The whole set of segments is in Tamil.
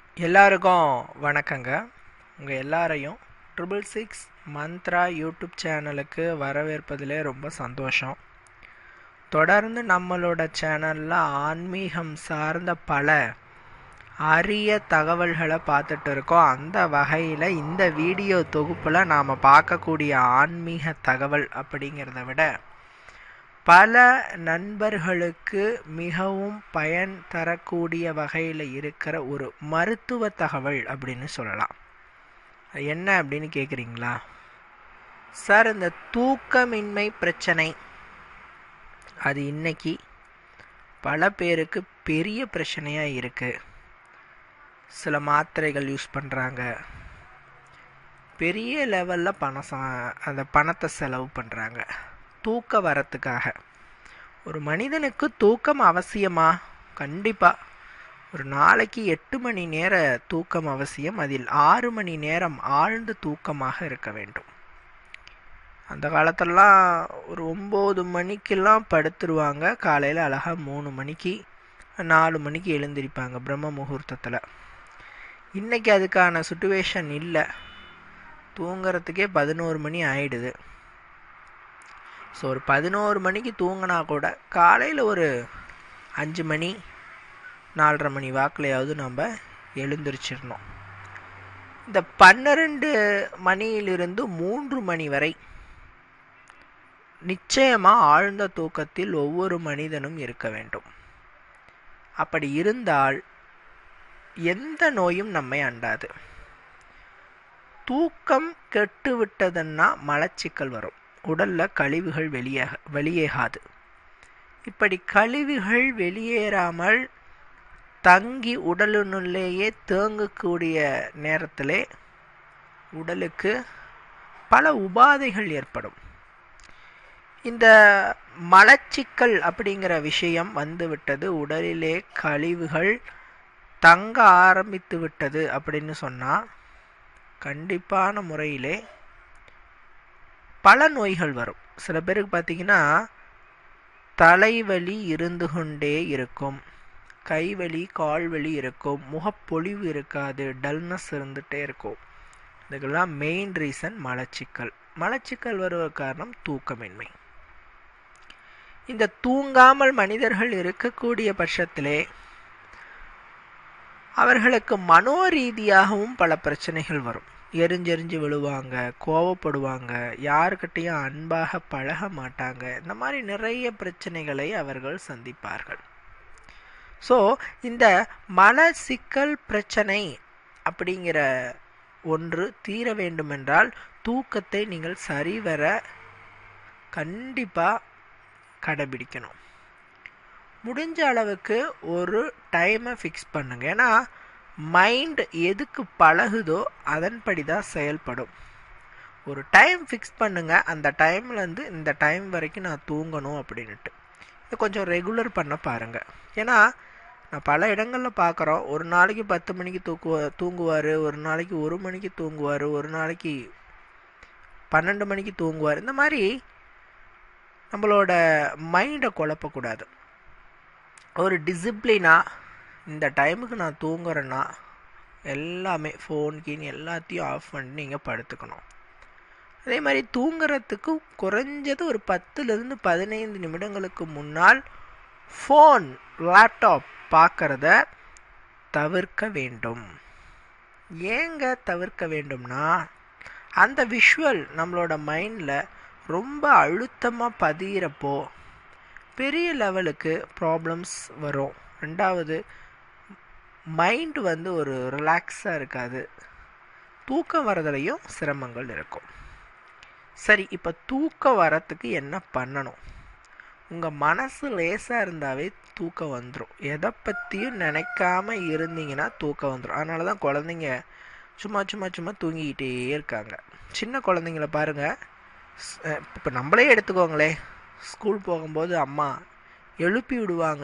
எல்லாருக்கும் வணக்கங்க உங்கள் எல்லாரையும் ட்ரிபிள் சிக்ஸ் மந்த்ரா யூடியூப் சேனலுக்கு வரவேற்பதிலே ரொம்ப சந்தோஷம் தொடர்ந்து நம்மளோட சேனலில் ஆன்மீகம் சார்ந்த பல அரிய தகவல்களை பார்த்துட்டு இருக்கோம் அந்த வகையில் இந்த வீடியோ தொகுப்பில் நாம் பார்க்கக்கூடிய ஆன்மீக தகவல் அப்படிங்கிறத விட பல நண்பர்களுக்கு மிகவும் பயன் தரக்கூடிய வகையில் இருக்கிற ஒரு மருத்துவ தகவல் அப்படின்னு சொல்லலாம் அது என்ன அப்படின்னு கேட்குறீங்களா சார் இந்த தூக்கமின்மை பிரச்சனை அது இன்னைக்கு பல பேருக்கு பெரிய பிரச்சனையாக இருக்குது சில மாத்திரைகள் யூஸ் பண்ணுறாங்க பெரிய லெவலில் பணம் ச அந்த பணத்தை செலவு பண்ணுறாங்க தூக்க வரத்துக்காக ஒரு மனிதனுக்கு தூக்கம் அவசியமா கண்டிப்பாக ஒரு நாளைக்கு எட்டு மணி நேர தூக்கம் அவசியம் அதில் ஆறு மணி நேரம் ஆழ்ந்த தூக்கமாக இருக்க வேண்டும் அந்த காலத்திலலாம் ஒரு ஒம்பது மணிக்கெல்லாம் படுத்துருவாங்க காலையில் அழகாக மூணு மணிக்கு நாலு மணிக்கு எழுந்திருப்பாங்க பிரம்ம முகூர்த்தத்தில் இன்றைக்கி அதுக்கான சுச்சுவேஷன் இல்லை தூங்குறதுக்கே பதினோரு மணி ஆயிடுது ஸோ ஒரு பதினோரு மணிக்கு தூங்கினா கூட காலையில் ஒரு அஞ்சு மணி நாலரை மணி வாக்கிலையாவது நம்ம எழுந்திரிச்சிடணும் இந்த பன்னிரெண்டு மணியிலிருந்து மூன்று மணி வரை நிச்சயமாக ஆழ்ந்த தூக்கத்தில் ஒவ்வொரு மனிதனும் இருக்க வேண்டும் அப்படி இருந்தால் எந்த நோயும் நம்மை அண்டாது தூக்கம் கெட்டு விட்டதுன்னா மலச்சிக்கல் வரும் உடல்ல கழிவுகள் வெளியாக வெளியேகாது இப்படி கழிவுகள் வெளியேறாமல் தங்கி உடலினுள்ளேயே தேங்கக்கூடிய நேரத்திலே உடலுக்கு பல உபாதைகள் ஏற்படும் இந்த மலச்சிக்கல் அப்படிங்கிற விஷயம் வந்துவிட்டது உடலிலே கழிவுகள் தங்க ஆரம்பித்து விட்டது அப்படின்னு சொன்னால் கண்டிப்பான முறையிலே பல நோய்கள் வரும் சில பேருக்கு பார்த்தீங்கன்னா தலைவலி இருந்து கொண்டே இருக்கும் கைவலி கால்வலி இருக்கும் முகப்பொழிவு இருக்காது டல்னஸ் இருந்துகிட்டே இருக்கும் இதுக்கெல்லாம் மெயின் ரீசன் மலச்சிக்கல் மலச்சிக்கல் வருவ காரணம் தூக்கமின்மை இந்த தூங்காமல் மனிதர்கள் இருக்கக்கூடிய பட்சத்திலே அவர்களுக்கு மனோ ரீதியாகவும் பல பிரச்சனைகள் வரும் எரிஞ்செறிஞ்சு விழுவாங்க கோவப்படுவாங்க யாருக்கிட்டையும் அன்பாக பழக மாட்டாங்க இந்த மாதிரி நிறைய பிரச்சனைகளை அவர்கள் சந்திப்பார்கள் ஸோ இந்த மன சிக்கல் பிரச்சனை அப்படிங்கிற ஒன்று தீர வேண்டுமென்றால் தூக்கத்தை நீங்கள் சரிவர கண்டிப்பாக கடைபிடிக்கணும் முடிஞ்ச அளவுக்கு ஒரு டைமை ஃபிக்ஸ் பண்ணுங்க ஏன்னா மைண்ட் எதுக்கு பழகுதோ அதன்படி தான் செயல்படும் ஒரு டைம் ஃபிக்ஸ் பண்ணுங்க அந்த டைம்லேருந்து இந்த டைம் வரைக்கும் நான் தூங்கணும் அப்படின்ட்டு இது கொஞ்சம் ரெகுலர் பண்ண பாருங்கள் ஏன்னா நான் பல இடங்களில் பார்க்குறோம் ஒரு நாளைக்கு பத்து மணிக்கு தூக்குவ தூங்குவார் ஒரு நாளைக்கு ஒரு மணிக்கு தூங்குவார் ஒரு நாளைக்கு பன்னெண்டு மணிக்கு தூங்குவார் இந்த மாதிரி நம்மளோட மைண்டை குழப்பக்கூடாது ஒரு டிசிப்ளினாக இந்த டைமுக்கு நான் தூங்குறேன்னா எல்லாமே ஃபோன் கீன் எல்லாத்தையும் ஆஃப் பண்ணி நீங்கள் படுத்துக்கணும் அதே மாதிரி தூங்குறதுக்கு குறைஞ்சது ஒரு பத்துலேருந்து பதினைந்து நிமிடங்களுக்கு முன்னால் ஃபோன் லேப்டாப் பார்க்குறத தவிர்க்க வேண்டும் ஏங்க தவிர்க்க வேண்டும்னா அந்த விஷுவல் நம்மளோட மைண்டில் ரொம்ப அழுத்தமாக பதிகிறப்போ பெரிய லெவலுக்கு ப்ராப்ளம்ஸ் வரும் ரெண்டாவது மைண்டு வந்து ஒரு ரிலாக்ஸாக இருக்காது தூக்கம் வரதுலையும் சிரமங்கள் இருக்கும் சரி இப்போ தூக்கம் வரத்துக்கு என்ன பண்ணணும் உங்கள் மனசு லேசாக இருந்தாவே தூக்கம் வந்துடும் எதை பற்றியும் நினைக்காம இருந்தீங்கன்னா தூக்கம் வந்துடும் அதனால தான் குழந்தைங்க சும்மா சும்மா சும்மா தூங்கிக்கிட்டே இருக்காங்க சின்ன குழந்தைங்கள பாருங்கள் இப்போ நம்மளே எடுத்துக்கோங்களே ஸ்கூல் போகும்போது அம்மா எழுப்பி விடுவாங்க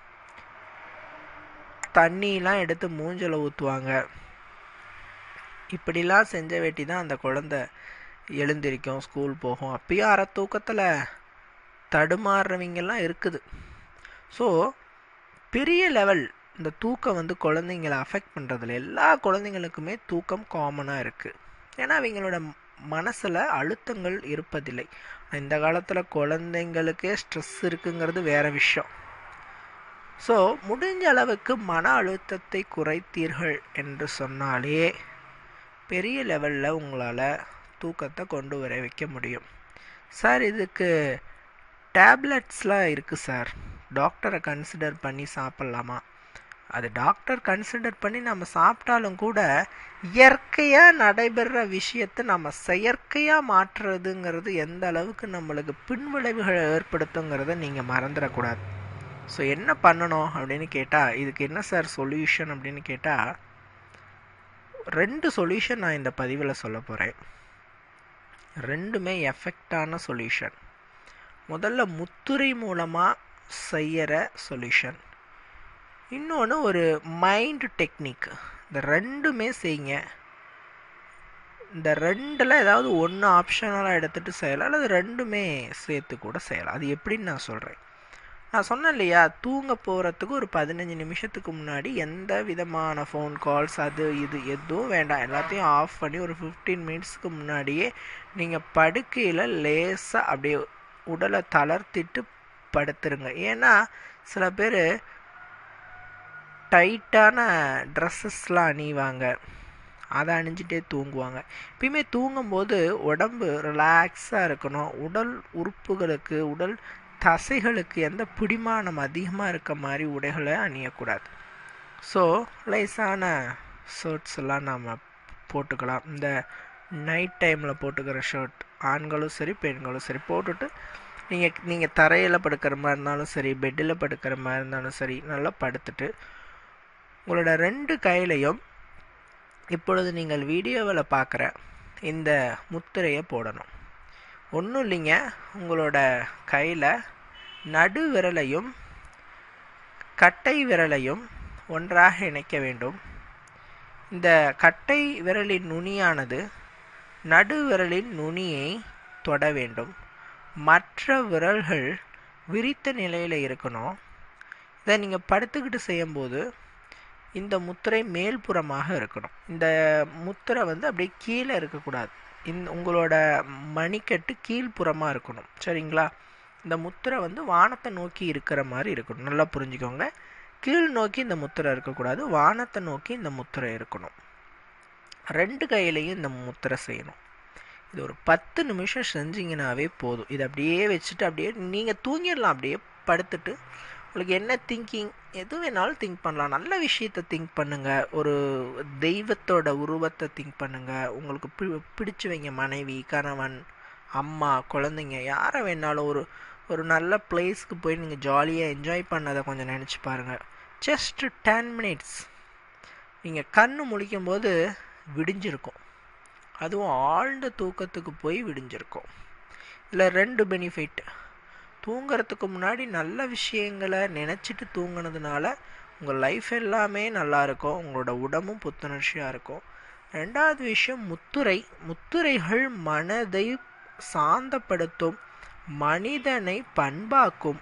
தண்ணிலாம் எடுத்து மூஞ்சில் ஊற்றுவாங்க இப்படிலாம் செஞ்ச வேட்டி தான் அந்த குழந்த எழுந்திருக்கும் ஸ்கூல் போகும் அப்பயும் அரை தூக்கத்தில் தடுமாறுறவங்கெல்லாம் இருக்குது ஸோ பெரிய லெவல் இந்த தூக்கம் வந்து குழந்தைங்கள அஃபெக்ட் பண்ணுறதில்ல எல்லா குழந்தைங்களுக்குமே தூக்கம் காமனாக இருக்குது ஏன்னா அவங்களோட மனசில் அழுத்தங்கள் இருப்பதில்லை இந்த காலத்தில் குழந்தைங்களுக்கே ஸ்ட்ரெஸ் இருக்குங்கிறது வேற விஷயம் ஸோ முடிஞ்ச அளவுக்கு மன அழுத்தத்தை குறைத்தீர்கள் என்று சொன்னாலே பெரிய லெவலில் உங்களால் தூக்கத்தை கொண்டு வர வைக்க முடியும் சார் இதுக்கு டேப்லெட்ஸ்லாம் இருக்குது சார் டாக்டரை கன்சிடர் பண்ணி சாப்பிட்லாமா அது டாக்டர் கன்சிடர் பண்ணி நம்ம சாப்பிட்டாலும் கூட இயற்கையாக நடைபெற விஷயத்தை நம்ம செயற்கையாக மாற்றுறதுங்கிறது எந்த அளவுக்கு நம்மளுக்கு பின்விளைவுகளை ஏற்படுத்துங்கிறத நீங்கள் மறந்துடக்கூடாது ஸோ என்ன பண்ணணும் அப்படின்னு கேட்டால் இதுக்கு என்ன சார் சொல்யூஷன் அப்படின்னு கேட்டால் ரெண்டு சொல்யூஷன் நான் இந்த பதிவில் சொல்ல போகிறேன் ரெண்டுமே எஃபெக்டான சொல்யூஷன் முதல்ல முத்துரை மூலமாக செய்கிற சொல்யூஷன் இன்னொன்று ஒரு மைண்ட் டெக்னிக் இந்த ரெண்டுமே செய்யுங்க இந்த ரெண்டில் ஏதாவது ஒன்று ஆப்ஷனலாக எடுத்துகிட்டு செய்யலாம் அல்லது ரெண்டுமே சேர்த்து கூட செய்யலாம் அது எப்படின்னு நான் சொல்கிறேன் நான் சொன்னேன் இல்லையா தூங்க போகிறதுக்கு ஒரு பதினஞ்சு நிமிஷத்துக்கு முன்னாடி எந்த விதமான ஃபோன் கால்ஸ் அது இது எதுவும் வேண்டாம் எல்லாத்தையும் ஆஃப் பண்ணி ஒரு ஃபிஃப்டீன் மினிட்ஸ்க்கு முன்னாடியே நீங்கள் படுக்கையில் லேசாக அப்படியே உடலை தளர்த்திட்டு படுத்துருங்க ஏன்னா சில பேர் டைட்டான ட்ரெஸ்ஸஸ்லாம் அணிவாங்க அதை அணிஞ்சிட்டே தூங்குவாங்க எப்பயுமே தூங்கும்போது உடம்பு ரிலாக்ஸாக இருக்கணும் உடல் உறுப்புகளுக்கு உடல் தசைகளுக்கு எந்த பிடிமானம் அதிகமாக இருக்க மாதிரி உடைகளை அணியக்கூடாது ஸோ லைஸான ஷர்ட்ஸ் எல்லாம் நம்ம போட்டுக்கலாம் இந்த நைட் டைமில் போட்டுக்கிற ஷர்ட் ஆண்களும் சரி பெண்களும் சரி போட்டுட்டு நீங்கள் நீங்கள் தரையில் படுக்கிற மாதிரி இருந்தாலும் சரி பெட்டில் படுக்கிற மாதிரி இருந்தாலும் சரி நல்லா படுத்துட்டு உங்களோட ரெண்டு கையிலையும் இப்பொழுது நீங்கள் வீடியோவில் பார்க்குற இந்த முத்திரையை போடணும் ஒன்றும் இல்லைங்க உங்களோட கையில் நடு விரலையும் கட்டை விரலையும் ஒன்றாக இணைக்க வேண்டும் இந்த கட்டை விரலின் நுனியானது நடு விரலின் நுனியை தொட வேண்டும் மற்ற விரல்கள் விரித்த நிலையில் இருக்கணும் இதை நீங்கள் படுத்துக்கிட்டு செய்யும்போது இந்த முத்திரை மேல்புறமாக இருக்கணும் இந்த முத்திரை வந்து அப்படியே கீழே இருக்கக்கூடாது இந்த உங்களோட மணிக்கட்டு கீழ்ப்புறமாக இருக்கணும் சரிங்களா இந்த முத்திரை வந்து வானத்தை நோக்கி இருக்கிற மாதிரி இருக்கணும் நல்லா புரிஞ்சுக்கோங்க கீழ் நோக்கி இந்த முத்திரை இருக்கக்கூடாது வானத்தை நோக்கி இந்த முத்திரை இருக்கணும் ரெண்டு கையிலையும் இந்த முத்திரை செய்யணும் இது ஒரு பத்து நிமிஷம் செஞ்சீங்கன்னாவே போதும் இது அப்படியே வச்சுட்டு அப்படியே நீங்கள் தூங்கிடலாம் அப்படியே படுத்துட்டு உங்களுக்கு என்ன திங்கிங் எது வேணாலும் திங்க் பண்ணலாம் நல்ல விஷயத்த திங்க் பண்ணுங்கள் ஒரு தெய்வத்தோட உருவத்தை திங்க் பண்ணுங்கள் உங்களுக்கு பி பிடிச்சி வைங்க மனைவி கணவன் அம்மா குழந்தைங்க யாரை வேணாலும் ஒரு ஒரு நல்ல பிளேஸ்க்கு போய் நீங்கள் ஜாலியாக என்ஜாய் பண்ணதை கொஞ்சம் நினச்சி பாருங்கள் ஜஸ்ட் டென் மினிட்ஸ் நீங்கள் கண்ணு முழிக்கும் போது விடிஞ்சிருக்கும் அதுவும் ஆழ்ந்த தூக்கத்துக்கு போய் விடிஞ்சிருக்கும் இல்லை ரெண்டு பெனிஃபிட் தூங்குறதுக்கு முன்னாடி நல்ல விஷயங்களை நினச்சிட்டு தூங்கினதுனால உங்கள் லைஃப் எல்லாமே நல்லா இருக்கும் உங்களோட உடம்பும் புத்துணர்ச்சியாக இருக்கும் ரெண்டாவது விஷயம் முத்துரை முத்துரைகள் மனதை சாந்தப்படுத்தும் மனிதனை பண்பாக்கும்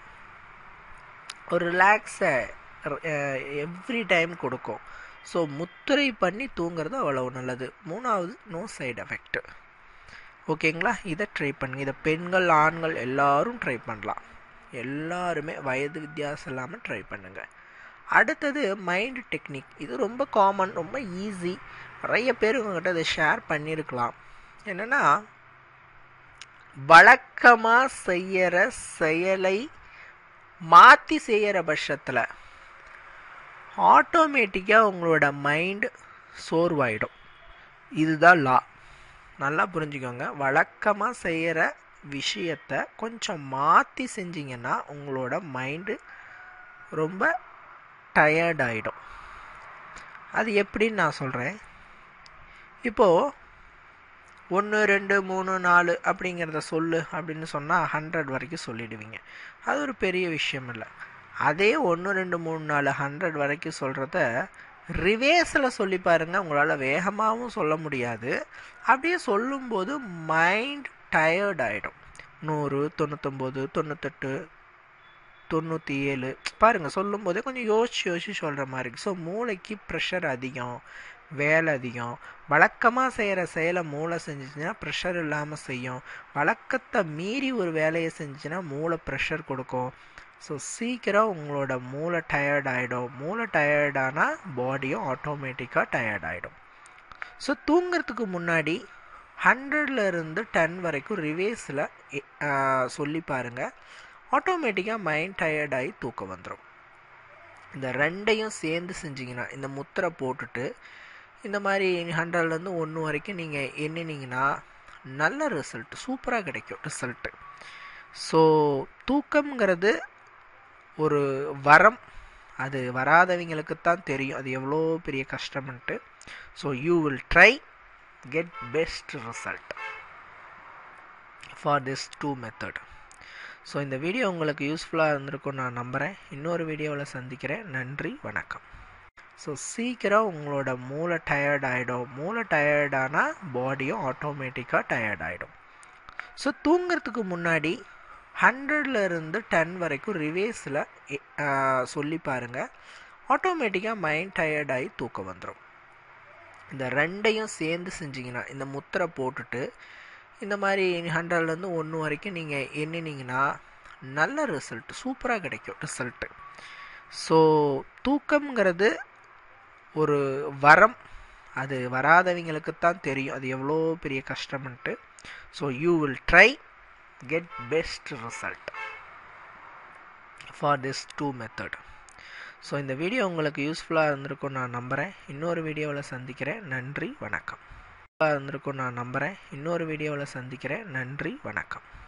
ஒரு ரிலாக்ஸை எவ்ரி டைம் கொடுக்கும் ஸோ முத்துரை பண்ணி தூங்குறது அவ்வளவு நல்லது மூணாவது நோ சைடு எஃபெக்ட் ஓகேங்களா இதை ட்ரை பண்ணுங்கள் இதை பெண்கள் ஆண்கள் எல்லாரும் ட்ரை பண்ணலாம் எல்லாருமே வயது வித்தியாசம் இல்லாமல் ட்ரை பண்ணுங்கள் அடுத்தது மைண்ட் டெக்னிக் இது ரொம்ப காமன் ரொம்ப ஈஸி நிறைய பேர் உங்ககிட்ட இதை ஷேர் பண்ணியிருக்கலாம் என்னென்னா வழக்கமாக செய்கிற செயலை மாற்றி செய்கிற பட்சத்தில் ஆட்டோமேட்டிக்காக உங்களோட மைண்ட் சோர்வாயிடும் இதுதான் லா நல்லா புரிஞ்சுக்கோங்க வழக்கமாக செய்கிற விஷயத்த கொஞ்சம் மாற்றி செஞ்சீங்கன்னா உங்களோட மைண்டு ரொம்ப டயர்ட் ஆகிடும் அது எப்படின்னு நான் சொல்கிறேன் இப்போது ஒன்று ரெண்டு மூணு நாலு அப்படிங்கிறத சொல்லு அப்படின்னு சொன்னால் ஹண்ட்ரட் வரைக்கும் சொல்லிடுவீங்க அது ஒரு பெரிய விஷயம் இல்லை அதே ஒன்று ரெண்டு மூணு நாலு ஹண்ட்ரட் வரைக்கும் சொல்கிறத ரிவேஸில் சொல்லி பாருங்கள் உங்களால் வேகமாகவும் சொல்ல முடியாது அப்படியே சொல்லும்போது மைண்ட் டயர்ட் ஆகிடும் நூறு தொண்ணூத்தொம்பது தொண்ணூத்தெட்டு தொண்ணூற்றி ஏழு பாருங்கள் சொல்லும் போதே கொஞ்சம் யோசிச்சு யோசிச்சு சொல்கிற மாதிரி இருக்குது ஸோ மூளைக்கு ப்ரெஷர் அதிகம் வேலை அதிகம் வழக்கமாக செய்கிற செயலை மூளை செஞ்சுச்சுன்னா ப்ரெஷர் இல்லாமல் செய்யும் வழக்கத்தை மீறி ஒரு வேலையை செஞ்சுச்சுன்னா மூளை ப்ரெஷர் கொடுக்கும் ஸோ சீக்கிரம் உங்களோட மூளை டயர்ட் ஆகிடும் மூளை டயர்டானால் பாடியும் ஆட்டோமேட்டிக்காக டயர்ட் ஆகிடும் ஸோ தூங்குறதுக்கு முன்னாடி ஹண்ட்ரட்ல இருந்து டென் வரைக்கும் ரிவேஸில் சொல்லி பாருங்கள் ஆட்டோமேட்டிக்காக மைண்ட் டயர்டாகி தூக்கம் வந்துடும் இந்த ரெண்டையும் சேர்ந்து செஞ்சிங்கன்னா இந்த முத்திரை போட்டுட்டு இந்த மாதிரி ஹண்ட்ரட்லேருந்து ஒன்று வரைக்கும் நீங்கள் எண்ணினீங்கன்னா நல்ல ரிசல்ட் சூப்பராக கிடைக்கும் ரிசல்ட்டு ஸோ தூக்கம்ங்கிறது ஒரு வரம் அது வராதவங்களுக்கு தான் தெரியும் அது எவ்வளோ பெரிய கஷ்டம்ன்ட்டு so you will try get best result for this two method so இந்த வீடியோ உங்களுக்கு யூஸ்ஃபுல்லாக இருந்திருக்கும் நான் நம்புகிறேன் இன்னொரு வீடியோவில் சந்திக்கிறேன் நன்றி வணக்கம் ஸோ சீக்கிரம் உங்களோட மூளை டயர்ட் ஆகிடும் மூளை டயர்டானால் பாடியும் ஆட்டோமேட்டிக்காக டயர்ட் ஆகிடும் ஸோ தூங்குறதுக்கு முன்னாடி ஹண்ட்ரட்ல இருந்து டென் வரைக்கும் ரிவேஸில் சொல்லி பாருங்கள் ஆட்டோமேட்டிக்காக மைண்ட் டயர்டாகி தூக்கம் வந்துடும் இந்த ரெண்டையும் சேர்ந்து செஞ்சிங்கன்னா இந்த முத்திரை போட்டுட்டு இந்த மாதிரி ஹண்ட்ரட்லேருந்து ஒன்று வரைக்கும் நீங்கள் எண்ணினீங்கன்னா நல்ல ரிசல்ட் சூப்பராக கிடைக்கும் ரிசல்ட்டு ஸோ தூக்கம்ங்கிறது ஒரு வரம் அது வராதவங்களுக்கு தான் தெரியும் அது எவ்வளோ பெரிய கஷ்டம்ன்ட்டு so you will try get best result for this two method so இந்த வீடியோ உங்களுக்கு யூஸ்ஃபுல்லாக இருந்திருக்கும் நான் நம்புகிறேன் இன்னொரு வீடியோவில் சந்திக்கிறேன் நன்றி வணக்கம் இருந்திருக்கும் நான் நம்புகிறேன் இன்னொரு வீடியோவில் சந்திக்கிறேன் நன்றி வணக்கம்